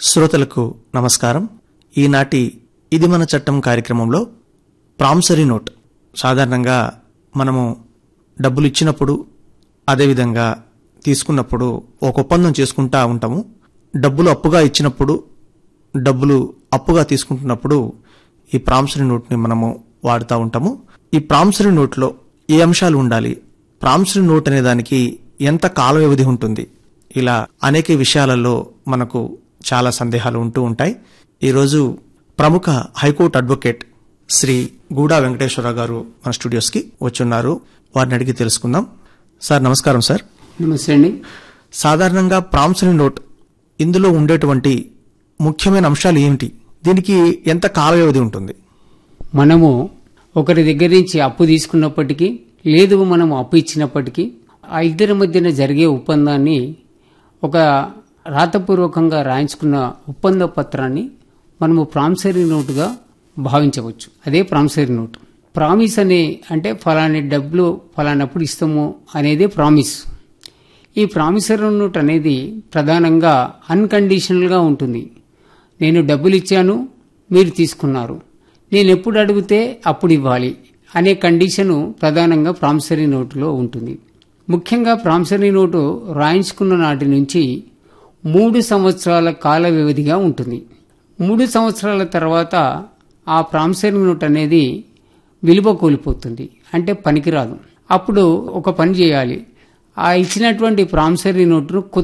శ్రోతలకు నమస్కారం ఈనాటి ఇది మన చట్టం కార్యక్రమంలో ప్రామిసరీ నోట్ సాధారణంగా మనము డబ్బులు ఇచ్చినప్పుడు అదేవిధంగా తీసుకున్నప్పుడు ఒక ఒప్పందం చేసుకుంటా ఉంటాము డబ్బులు అప్పుగా ఇచ్చినప్పుడు డబ్బులు అప్పుగా తీసుకుంటున్నప్పుడు ఈ ప్రామిసరీ నోట్ని మనము వాడుతూ ఉంటాము ఈ ప్రామిసరీ నోట్లో ఏ అంశాలు ఉండాలి ప్రామిసరీ నోట్ అనే దానికి ఎంత కాల వ్యవధి ఉంటుంది ఇలా అనేక విషయాలలో మనకు చాలా సందేహాలు ఉంటూ ఉంటాయి ఈరోజు ప్రముఖ హైకోర్టు అడ్వకేట్ శ్రీ గూడా వెంకటేశ్వరరావు గారు మన స్టూడియోస్కి వచ్చున్నారు వారిని అడిగి తెలుసుకుందాం సార్ నమస్కారం సార్ నమస్తే అండి సాధారణంగా ప్రామిసరీ నోట్ ఇందులో ఉండేటువంటి ముఖ్యమైన అంశాలు ఏమిటి దీనికి ఎంత కాల వ్యవధి ఉంటుంది మనము ఒకరి దగ్గర నుంచి అప్పు తీసుకున్నప్పటికీ లేదు మనం అప్పు ఇచ్చినప్పటికీ ఆ ఇద్దరి మధ్యన జరిగే ఒప్పందాన్ని ఒక రాతపూర్వకంగా రాయించుకున్న ఒప్పంద పత్రాన్ని మనము ప్రామిసరీ నోటుగా భావించవచ్చు అదే ప్రామిసరీ నోటు ప్రామిస్ అనే అంటే ఫలాని డబ్బులు ఫలానప్పుడు ఇస్తాము అనేదే ప్రామిస్ ఈ ప్రామిసరీ నోట్ అనేది ప్రధానంగా అన్కండిషనల్గా ఉంటుంది నేను డబ్బులు ఇచ్చాను మీరు తీసుకున్నారు నేను ఎప్పుడు అడిగితే అప్పుడు ఇవ్వాలి అనే కండిషను ప్రధానంగా ప్రామిసరీ నోటులో ఉంటుంది ముఖ్యంగా ప్రామిసరీ నోటు రాయించుకున్న నాటి నుంచి మూడు సంవత్సరాల కాల వ్యవధిగా ఉంటుంది మూడు సంవత్సరాల తర్వాత ఆ ప్రామిసరీ నోట్ అనేది విలువ కోల్పోతుంది అంటే పనికిరాదు అప్పుడు ఒక పని చేయాలి ఆ ఇచ్చినటువంటి ప్రామిసరీ నోటును